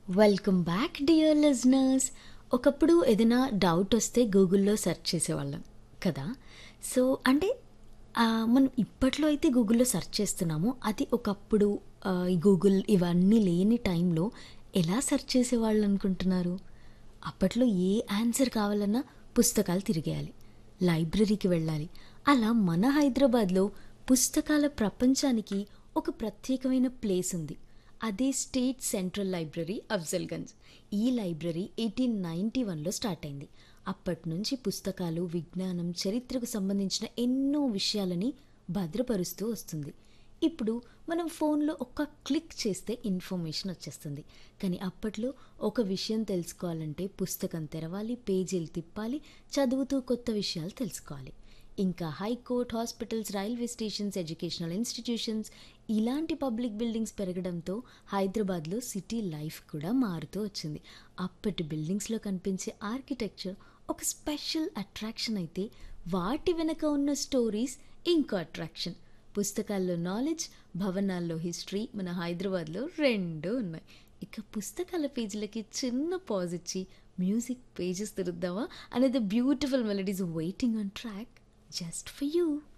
welcome back dear listeners ఒకప్పుడు ఏదైనా doubt వస్తే గూగుల్లో సెర్చ్ చేసేవాళ్ళం కదా సో అంటే ఆ, మనం ఇప్పట్లో అయితే గూగుల్లో సెర్చ్ చేస్తున్నాము అది ఒకప్పుడు ఆ, ఈ గూగుల్ ఇవన్నీ లేని టైంలో ఎలా సెర్చ్ చేసేవాళ్ళు అనుకుంటున్నారు అప్పట్లో ఏ ఆన్సర్ కావాలన్నా పుస్తకాలు తిరిగేయాలి లైబ్రరీకి వెళ్ళాలి అలా మన హైదరాబాద్లో పుస్తకాల ప్రపంచానికి ఒక ప్రత్యేకమైన ప్లేస్ ఉంది అదే స్టేట్ సెంట్రల్ లైబ్రరీ అఫ్జల్గంజ్ ఈ లైబ్రరీ ఎయిటీన్ నైంటీ వన్లో స్టార్ట్ అయింది అప్పటి నుంచి పుస్తకాలు విజ్ఞానం చరిత్రకు సంబంధించిన ఎన్నో విషయాలని భద్రపరుస్తూ వస్తుంది ఇప్పుడు మనం ఫోన్లో ఒక్క క్లిక్ చేస్తే ఇన్ఫర్మేషన్ వచ్చేస్తుంది కానీ అప్పట్లో ఒక విషయం తెలుసుకోవాలంటే పుస్తకం తెరవాలి పేజీలు తిప్పాలి చదువుతూ కొత్త విషయాలు తెలుసుకోవాలి ఇంకా high court hospitals railway stations educational institutions ఇలాంటి పబ్లిక్ బిల్డింగ్స్ పెరగడంతో హైదరాబాద్లో సిటీ లైఫ్ కూడా మారుతూ వచ్చింది అప్పటి బిల్డింగ్స్లో కనిపించే ఆర్కిటెక్చర్ ఒక స్పెషల్ అట్రాక్షన్ అయితే వాటి వెనక ఉన్న స్టోరీస్ ఇంకో అట్రాక్షన్ పుస్తకాల్లో నాలెడ్జ్ భవనాల్లో హిస్టరీ మన హైదరాబాద్లో రెండు ఉన్నాయి ఇక పుస్తకాల పేజీలకి చిన్న పాజ్ ఇచ్చి మ్యూజిక్ పేజెస్ తిరుద్దామా అనేది beautiful melodies waiting on track just for you